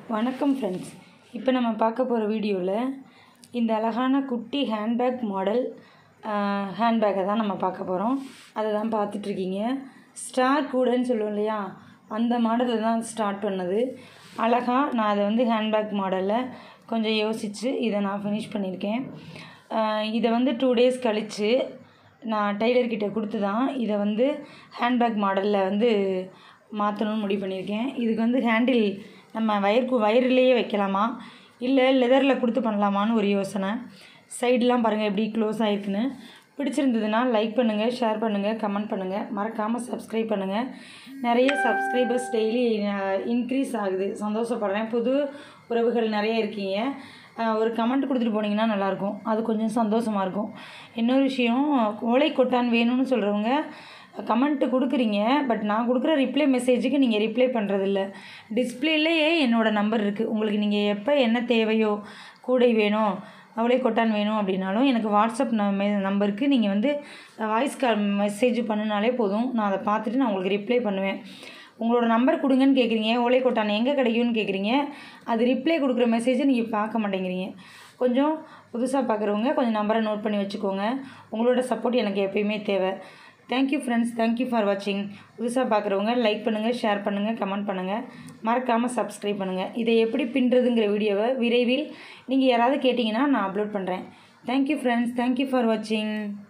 வணக்கம் ஃப்ரெண்ட்ஸ் இப்போ நம்ம பார்க்க போகிற வீடியோவில் இந்த அழகான குட்டி ஹேண்ட்பேக் மாடல் ஹேண்ட்பேக்கை தான் நம்ம பார்க்க போகிறோம் அதை தான் பார்த்துட்ருக்கீங்க ஸ்டார் கூடன்னு சொல்லுவோம் இல்லையா அந்த மாடலில் தான் ஸ்டார்ட் பண்ணது அழகாக நான் அதை வந்து ஹேண்ட்பேக் மாடலில் கொஞ்சம் யோசித்து இதை நான் ஃபினிஷ் பண்ணியிருக்கேன் ஆஹ் இதை வந்து டூ டேஸ் கழித்து நான் டெய்லர்கிட்ட கொடுத்து தான் இதை வந்து ஹேண்ட்பேக் மாடலில் வந்து மாற்றணும்னு முடிவு பண்ணியிருக்கேன் இதுக்கு வந்து ஹேண்டில் நம்ம வயருக்கு வயர்லேயே வைக்கலாமா இல்லை லெதரில் கொடுத்து பண்ணலாமான்னு ஒரு யோசனை சைடெலாம் பாருங்கள் எப்படி க்ளோஸ் ஆகிருக்குன்னு பிடிச்சிருந்ததுன்னா லைக் பண்ணுங்கள் ஷேர் பண்ணுங்கள் கமெண்ட் பண்ணுங்கள் மறக்காமல் சப்ஸ்கிரைப் பண்ணுங்கள் நிறைய சப்ஸ்கிரைபர்ஸ் டெய்லி இன்க்ரீஸ் ஆகுது சந்தோஷப்படுறேன் புது உறவுகள் நிறைய இருக்கீங்க அஹ் ஒரு கமெண்ட் கொடுத்துட்டு போனீங்கன்னா நல்லாயிருக்கும் அது கொஞ்சம் சந்தோஷமாக இருக்கும் இன்னொரு விஷயம் ஓலை கொட்டான் வேணும்னு சொல்கிறவங்க கமெண்ட்டு கொடுக்குறீங்க பட் நான் கொடுக்குற ரிப்ளை மெசேஜுக்கு நீங்கள் ரிப்ளை பண்ணுறதில்ல டிஸ்பிளேலேயே என்னோடய நம்பர் இருக்குது உங்களுக்கு நீங்கள் எப்போ என்ன தேவையோ கூடை வேணும் அவளே கொட்டான் வேணும் அப்படின்னாலும் எனக்கு வாட்ஸ்அப் நம்பருக்கு நீங்கள் வந்து வாய்ஸ் கால் மெசேஜ் பண்ணினாலே போதும் நான் அதை பார்த்துட்டு நான் உங்களுக்கு ரிப்ளை பண்ணுவேன் உங்களோட நம்பர் கொடுங்கன்னு கேட்குறீங்க ஓலை கொட்டான் எங்கே கிடைக்கும்னு கேட்குறீங்க அது ரிப்ளை கொடுக்குற மெசேஜை நீங்கள் பார்க்க மாட்டேங்கிறீங்க கொஞ்சம் புதுசாக பார்க்குறவங்க கொஞ்சம் நம்பரை நோட் பண்ணி வச்சுக்கோங்க உங்களோட சப்போர்ட் எனக்கு எப்பயுமே தேவை தேங்க்யூ ஃப்ரெண்ட்ஸ் தேங்க்யூ ஃபார் வாட்சிங் புதுசாக பார்க்குறவங்க லைக் பண்ணுங்கள் ஷேர் பண்ணுங்கள் கமெண்ட் பண்ணுங்கள் மறக்காமல் சப்ஸ்கிரைப் பண்ணுங்கள் இதை எப்படி பின்னுறதுங்கிற வீடியோவை விரைவில் நீங்கள் யாராவது கேட்டிங்கன்னா நான் அப்லோட் பண்ணுறேன் தேங்க்யூ ஃப்ரெண்ட்ஸ் தேங்க்யூ ஃபார் வாட்சிங்